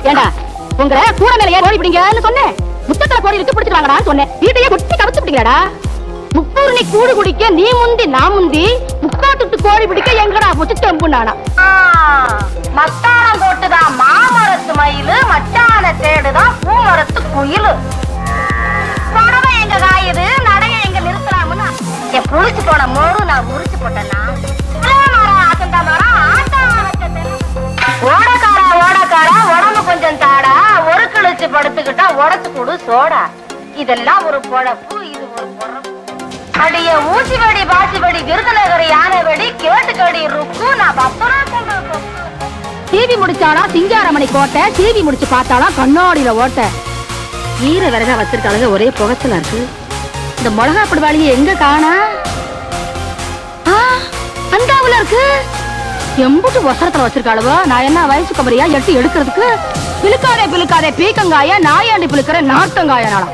ஏண்டா உங்க கூட மேல ஏன் ஓடி பிடிங்கன்னு சொன்னேன் முத்தத்துல கோடி இருக்கு பிடிச்சிருவாங்கடான்னு சொன்னேன் வீட்டையே கொட்டி கவிச்சு பிடிக்கலடா முப்பூர்ணி கூடு குடிக்க நீ முந்தி நான் முந்தி முக்காட்டுட்டு கோழி பிடிக்க எங்கடா முச்சு தெம்பு நானா மத்தானம் போட்டுதான் மாமரத்து மயிலு மச்சான தேடுதான் பூமரத்து குயிலு புடவை எங்க காயுது நடைய எங்க நிறுத்தலாம்னு என் புளிச்சு போன மோரு நான் உரிச்சு போட்டேன்னா அசந்தா மரம் ஆட்டா ஓடக்காரா ஓடக்காரா உடம்பு கொஞ்சம் தாடா ஒரு கிழிச்சு படுத்துக்கிட்டா உடச்சு கொடு சோடா இதெல்லாம் ஒரு பொழப்பு இது ஒரு பொழப்பு அடிய ஊசி வெடி பாசி வெடி விருதுநகர் யானை வெடி கேட்டுக்கடி ருக்கு நான் பத்திரம் கொண்டு டிவி முடிச்சானா சிங்காரமணி கோட்டை டிவி முடிச்சு பார்த்தாலும் கண்ணாடியில ஓட்ட ஈர விறகா வச்சிருக்காளுங்க ஒரே புகச்சலா இருக்கு இந்த மிளகா படுவாளிய எங்க காணா ஆ, அந்தாவுல இருக்கு எம்புட்டு ஒசரத்துல வச்சிருக்காளுவோ நான் என்ன வயசு கபரியா எட்டி எடுக்கிறதுக்கு பிளுக்காதே பிளுக்காதே பீக்கங்காய நாயாண்டி பிளுக்கிற நார்த்தங்காய நாளா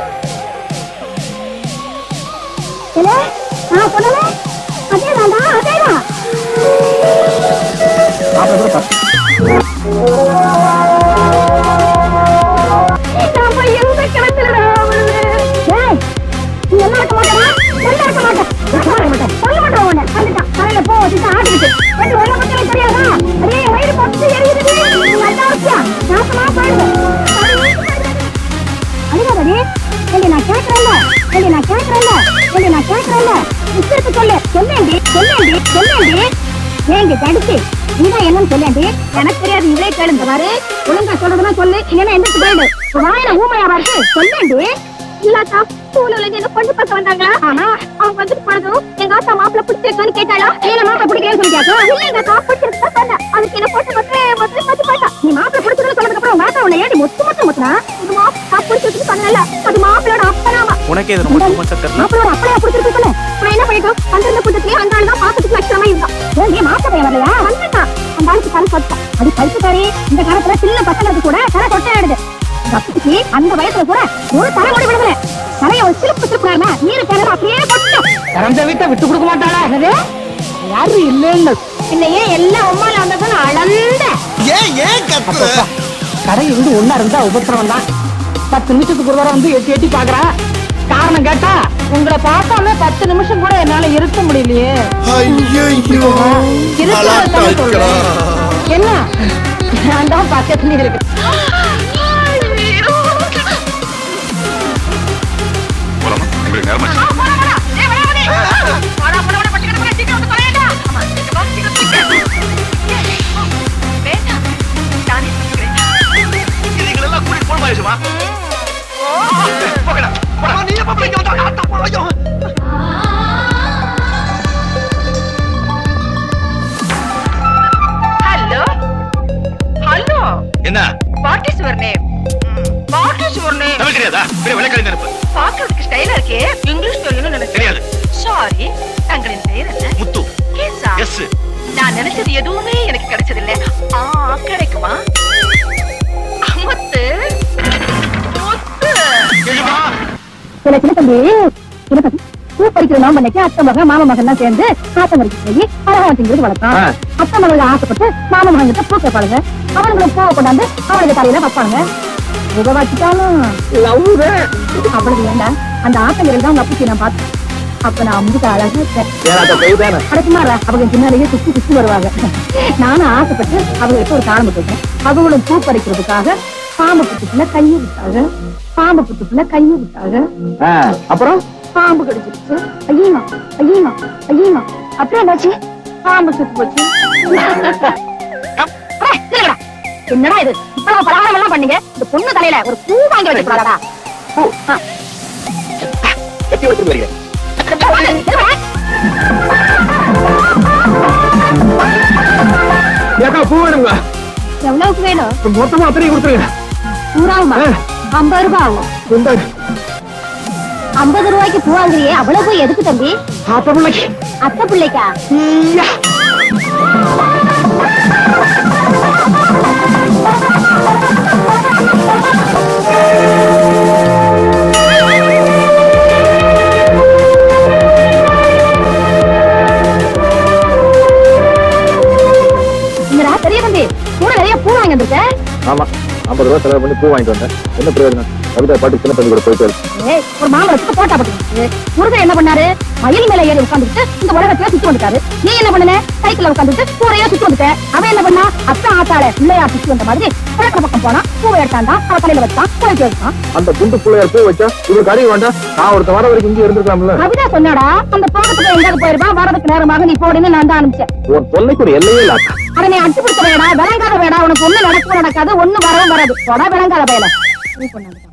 நான் கேட்கறேன்ல நான் கேட்கறேன்ல நான் கேட்கறேன்ல உத்தரத்து சொல்லு சொல்லேண்டி சொல்லேண்டி சொல்லேண்டி ஏங்க தடுத்து நீதான் என்னன்னு சொல்லேண்டி எனக்கு தெரியாது இதே கேளுங்க பாரு ஒழுங்கா சொல்றதுனா சொல்லு இல்லைன்னா எந்திரிச்சு போயிடு உன் வாயில ஊமையாவா இருக்கு சொல்லேண்டி இல்லாதா ஸ்கூல்ல என்ன பொண்ணு பார்க்க வந்தாங்களா ஆனா அவங்க வந்துட்டு போனதும் எங்க ஆத்தா மாப்பிள்ள பிடிச்சிருக்கான்னு கேட்டாளா இல்ல மாப்பிள்ள பிடிக்கலன்னு சொல்லி கேட்டோம் இல்ல எங்க அக்கா பிடிச்சிருக்கா சொன்ன அதுக்கு என்ன போட்டு மொத்த மொத்த மொத்த போட்டா நீ மாப்பிள்ள பிடிச்சதுன்னு சொன்னதுக்கு அப்புறம் உங்க ஆத்தா உன்னை ஏடி மொத்த மொத்த மொத்தனா இது மாப்பிள்ள பிடிச்சிருக்கு சொன்னல அது மாப்பிளோட அப்பனாமா உனக்கே இது ரொம்ப டூ மச்சா தெரியல மாப்பிளோட அப்பனையா பிடிச்சிருக்கு நான் என்ன பண்ணிட்டோம் பண்றத கூட்டத்திலே அந்த ஆளு தான் பாக்கிறதுக்கு லட்சணமா இருந்தான் ஏன் ஏன் மாப்பிள்ள பையன் வரலையா வந்துட்டான் அந்த ஆளுக்கு தலை சொட்டா அது பழுத்துக்காரி இந்த காலத்துல சின்ன பசங்களுக்கு கூட தலை சொட்டையாடுது பக்கத்துக்கு அந்த வயசுல கூட ஒரு தலைமுடி விடுதல தலைய ஒரு சிலுப்பு சிலுப்புனா நீர் பேர அப்படியே கொட்டும் திறந்த வீட்டை விட்டு கொடுக்க மாட்டாளா யாரு இல்லைன்னு இல்லையே எல்லாம் உம்மால வந்ததுன்னு அளந்த ஏன் ஏன் கத்துற கடை இருந்து ஒன்னா இருந்தா உபத்திரம் தான் பத்து நிமிஷத்துக்கு ஒரு தடவை வந்து எட்டி எட்டி பாக்குறா காரணம் கேட்டா உங்களை பார்த்தாலே பத்து நிமிஷம் கூட என்னால இருக்க முடியலையே ஐயோ இருக்கிறத சொல்றேன். என்ன நான் தான் பக்கத்துல இருக்கு போலாமா எங்களுக்கு நேரமாச்சு இதுங்களெல்லாம் கூட்டிட்டு போகணுமா யேசுமா? போகடா, போடா. நீ எப்ப இங்க வந்தா? ஆத்தா, போ, ஐயோ. ஹலோ ஹலோ என்ன what is your name what is your name Tamil தெரியாதா பெரிய வெள்ளைக்காரி நினைப்பு பாக்குறதுக்கு ஸ்டைலா இருக்கே இங்கிலீஷ் தெரியும்னு நினைச்சேன் தெரியாது சாரி தங்களின் பெயர் என்ன முத்து கேசா எஸ் நான் நினைச்சது எதுவுமே எனக்கு கிடைச்சதில்ல ஆ கிடைக்குமா முத்து முத்து யேசுமா சில சின்ன தம்பி சின்ன தம்பி பூ பறிக்கிற மாமன்னைக்கு அத்தை மகன் மாம மகன் எல்லாம் சேர்ந்து ஆத்த மறிக்கு போய் பரவாயில்லைங்கிறது வளர்த்தான் ஆ. அத்தை மகள் ஆசைப்பட்டு மாம மகன் கிட்ட பூ கேட்பாளுங்க அவனுங்களும் பூவை கொண்டாந்து அவனுக்கு தலையில வைப்பாங்க புக வச்சுட்டாலும் அவளுக்கு வேண்டாம் அந்த ஆத்தங்கரில் தான் உங்க அப்பச்சி நான் பார்த்தேன் அப்ப நான் அமுக்கு அழகா இருக்கேன் அடக்குமாரா அவங்க பின்னாலேயே சுத்தி சுத்தி வருவாங்க நானும் ஆசைப்பட்டு அவங்களுக்கு ஒரு தாளம் போட்டேன் அவங்களும் பூ பறிக்கிறதுக்காக பாம்பு புத்துக்குள்ள கையை விட்டாங்க பாம்பு புத்துக்குள்ள கையை விட்டாங்க அப்புறம் பாம்பு கடிச்சிருச்சு ஐயோ ஐயோ ஐயோ அப்புறம் என்னாச்சு பாம்பு சுத்து போச்சு அடே, நில்லுங்கடா. என்னடா இது இவ்வளவு பலகாரம் எல்லாம் பண்ணீங்க இந்த பொண்ணு தலையில ஒரு பூ வாங்கி வச்சுக்கூடாதா பூ ஆ. கட்டி வச்சு வரீங்க நில்லுங்கடா. ஏக்கா பூ வேணுங்களா எவ்வளவுக்கு வேணும் மொத்தமா அத்தனை கொடுத்துருங்க நூறாகுமா ஐம்பது ரூபாய் ஆகும் ஐம்பது ரூபாய்க்கு பூ வாங்குறியே அவ்வளவு பூ எதுக்கு தம்பி அப்ப பிள்ளைக்கு அத்தை பிள்ளைக்கா இங்கடா பெரிய தம்பி கூட நிறைய பூ வாங்கி வந்திருக்க ஆமா ஐம்பது ரூபா செலவு பண்ணி பூ வாங்கிட்டு வந்தேன் என்ன பிரயோஜனம் கவிதா பாட்டு சின்ன தம்பி கூட போயிட்டு வருது. ஏய், ஒரு மாம்பழத்துக்கு போட்டா பட்டு முருகன் என்ன பண்ணாரு மயில் மேல ஏறி உட்காந்துட்டு இந்த உலகத்துல சுத்தி வந்துட்டாரு நீ என்ன பண்ணுன சைக்கிள்ல உட்காந்துட்டு பூரையா சுத்தி வந்துட்ட அவன் என்ன பண்ணா அத்தா ஆத்தாள பிள்ளையா சுத்தி வந்த மாதிரி கிழக்கு பக்கம் போனா பூவை எடுத்தாண்டா அவ தலையில வச்சான் பூவைக்கு வச்சான் அந்த குண்டு பிள்ளையார் பூ வச்சா இவருக்கு அறிவு வேண்டாம் நான் ஒருத்த வர வரைக்கும் இங்கே இருந்திருக்கலாம்ல கவிதா சொன்னாடா அந்த போகத்துக்கு எங்காவது போயிருப்பான் வரதுக்கு நேரமாக நீ போடுன்னு நான் தான் அனுப்பிச்சேன் உன் தொல்லைக்கு ஒரு எல்லையே இல்ல அக்கா. அதை நீ அட்டு பிடிச்ச வேடா விளங்காத வேடா உனக்கு ஒண்ணு நடக்கும் நடக்காது ஒண்ணு வரவும் வராது போடா விளங்காத பயல நீ பொண்ணு